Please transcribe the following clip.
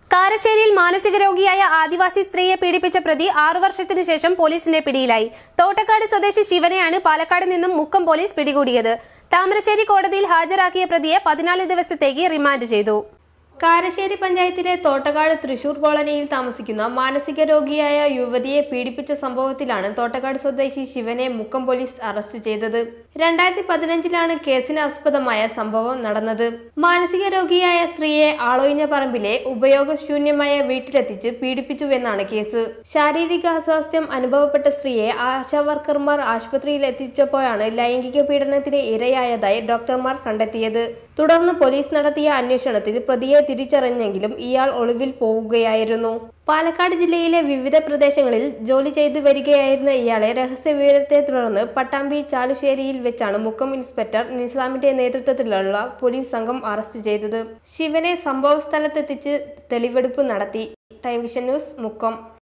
കാരശ്ശേരിയിൽ മാനസിക രോഗിയായ ആദിവാസി സ്ത്രീയെ പീഡിപ്പിച്ച പ്രതി ആറു വർഷത്തിനു ശേഷം പോലീസിന്റെ പിടിയിലായി തോട്ടക്കാട് സ്വദേശി ശിവനെയാണ് പാലക്കാട് നിന്നും മുക്കം പോലീസ് പിടികൂടിയത് താമരശ്ശേരി കോടതിയിൽ ഹാജരാക്കിയ പ്രതിയെ പതിനാല് ദിവസത്തേക്ക് റിമാൻഡ് ചെയ്തു കാരശ്ശേരി പഞ്ചായത്തിലെ തോട്ടക്കാട് തൃശൂർ കോളനിയിൽ താമസിക്കുന്ന മാനസിക രോഗിയായ യുവതിയെ പീഡിപ്പിച്ച സംഭവത്തിലാണ് തോട്ടക്കാട് സ്വദേശി ശിവനെ മുക്കം പോലീസ് അറസ്റ്റ് ചെയ്തത് രണ്ടായിരത്തി പതിനഞ്ചിലാണ് കേസിന് ആസ്പദമായ സംഭവം നടന്നത് മാനസിക രോഗിയായ സ്ത്രീയെ ആളൊഴിഞ്ഞ പറമ്പിലെ ഉപയോഗശൂന്യമായ വീട്ടിലെത്തിച്ച് പീഡിപ്പിച്ചുവെന്നാണ് കേസ് ശാരീരിക അസ്വാസ്ഥ്യം അനുഭവപ്പെട്ട സ്ത്രീയെ ആശാവർക്കർമാർ ആശുപത്രിയിൽ എത്തിച്ചപ്പോഴാണ് ലൈംഗിക പീഡനത്തിന് ഇരയായതായി ഡോക്ടർമാർ കണ്ടെത്തിയത് തുടർന്ന് പോലീസ് നടത്തിയ അന്വേഷണത്തിൽ പ്രതിയെ തിരിച്ചറിഞ്ഞെങ്കിലും ഇയാൾ ഒളിവിൽ പോവുകയായിരുന്നു പാലക്കാട് ജില്ലയിലെ വിവിധ പ്രദേശങ്ങളിൽ ജോലി ചെയ്തു വരികയായിരുന്ന ഇയാളെ രഹസ്യ വിവരത്തെ തുടർന്ന് പട്ടാമ്പി ചാലുശ്ശേരിയിൽ വെച്ചാണ് മുക്കം ഇൻസ്പെക്ടർ നിസാമിന്റെ നേതൃത്വത്തിലുള്ള പോലീസ് സംഘം അറസ്റ്റ് ചെയ്തത് ശിവനെ സംഭവ സ്ഥലത്തെത്തിച്ച് തെളിവെടുപ്പ് നടത്തി ടൈം വിഷൻ ന്യൂസ് മുക്കം